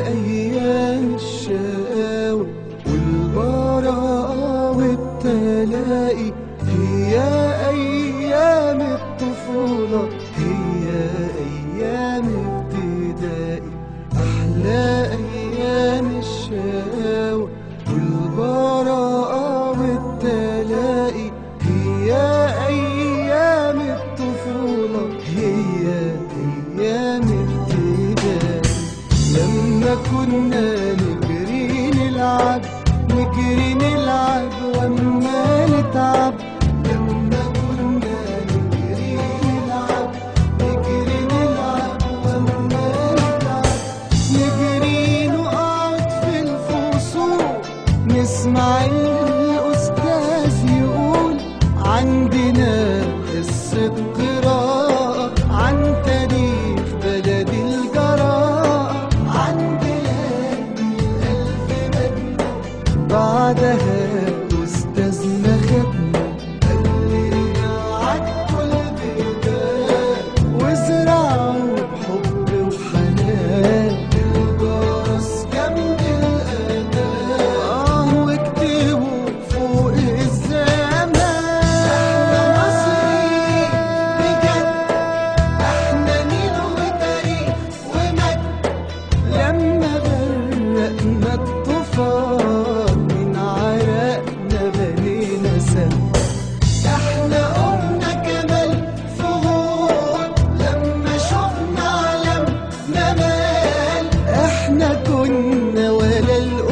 أيام الشقاوة والبراءة والتلاقي هي أيام الطفولة هي أيام ابتدائي أحلى أيام الشقاوة والبراءة والتلاقي هي أيام الطفولة هي أيام ابتدائي لما كنا نجري نلعب نجري نلعب وما نتعب لما كنا نجري نلعب نجري نلعب وما نتعب نجري نقعد في الفصول نسمع الأستاذ يقول عندنا حصة قراءة عن تاريخ بلد الجراءة عن بلاد الألف مجنة بعدها أستاذنا خدنا قال لنا عدوا البلدان وزرعوا بحب وحنان الجرس جنب الأذان آه واكتبوا فوق الزمان احنا مصريين بجد احنا نيل وتاريخ ومجد لما غرقنا الطوفان من عرقنا بنينا سد احنا قمنا كمال فهود لما شفنا علم نمال احنا كنا ولا القوة